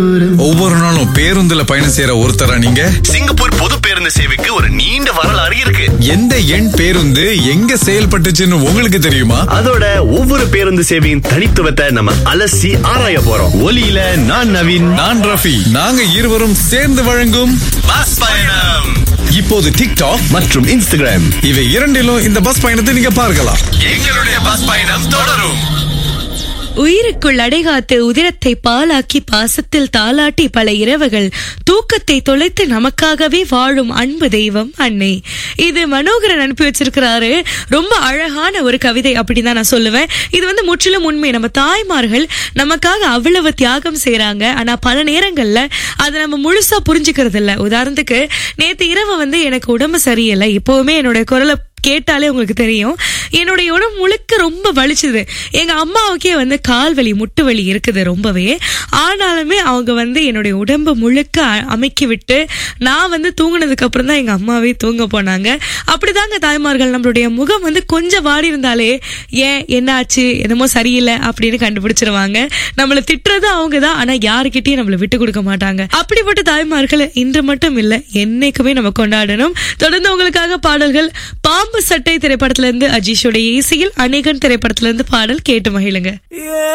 ஒவ்வொரு நாளும் பேருந்துல பயணம் செய்யற ஒருத்தரா நீங்க சிங்கப்பூர் பொது பேருந்து சேவைக்கு ஒரு நீண்ட வரலாறு இருக்கு எந்த எண் பேருந்து எங்க செயல்பட்டுச்சுன்னு உங்களுக்கு தெரியுமா அதோட ஒவ்வொரு பேருந்து சேவையின் தனித்துவத்தை நம்ம அலசி ஆராய போறோம் ஒலியில நான் நவீன் நான் ரஃபி நாங்க இருவரும் சேர்ந்து வழங்கும் பஸ் பயணம் இப்போது டிக்டாக் மற்றும் இன்ஸ்டாகிராம் இவை இரண்டிலும் இந்த பஸ் பயணத்தை நீங்க பார்க்கலாம் எங்களுடைய பஸ் பயணம் தொடரும் உயிருக்குள் அடைகாத்து உதிரத்தை பாலாக்கி பாசத்தில் தாலாட்டி பல இரவுகள் தூக்கத்தை தொலைத்து நமக்காகவே வாழும் அன்பு தெய்வம் அன்னை இது மனோகரன் அனுப்பி வச்சிருக்கிறாரு ரொம்ப அழகான ஒரு கவிதை அப்படின்னு தான் நான் சொல்லுவேன் இது வந்து முற்றிலும் உண்மை நம்ம தாய்மார்கள் நமக்காக அவ்வளவு தியாகம் செய்றாங்க ஆனா பல நேரங்கள்ல அதை நம்ம முழுசா புரிஞ்சுக்கிறது இல்ல உதாரணத்துக்கு நேத்து இரவு வந்து எனக்கு உடம்பு சரியில்லை இப்பவுமே என்னோட குரலை கேட்டாலே உங்களுக்கு தெரியும் என்னுடைய உடம்பு முழுக்க ரொம்ப வலிச்சுது எங்க அம்மாவுக்கே வந்து கால் வலி முட்டு வலி இருக்குது ரொம்பவே ஆனாலுமே அவங்க வந்து என்னுடைய உடம்பு முழுக்க அ- அமைக்கி விட்டு நான் வந்து தூங்குனதுக்கு அப்புறம் தான் எங்க அம்மாவே தூங்க போனாங்க அப்படிதாங்க தாய்மார்கள் நம்மளுடைய முகம் வந்து கொஞ்சம் வாடி இருந்தாலே ஏன் என்னாச்சு என்னமோ சரியில்லை அப்படின்னு கண்டுபிடிச்சிருவாங்க நம்மள திட்டுறது அவங்க தான் ஆனா யாருக்கிட்டயும் நம்மள விட்டு கொடுக்க மாட்டாங்க அப்படிப்பட்ட தாய்மார்களை இன்று மட்டும் இல்ல என்னைக்குமே நம்ம கொண்டாடணும் தொடர்ந்து உங்களுக்காக பாடல்கள் பாம்பு சட்டை திரைப்படத்துல இருந்து அஜீஷோட இசையில் அநேகன் திரைப்படத்துல இருந்து பாடல் கேட்டு மகிழுங்க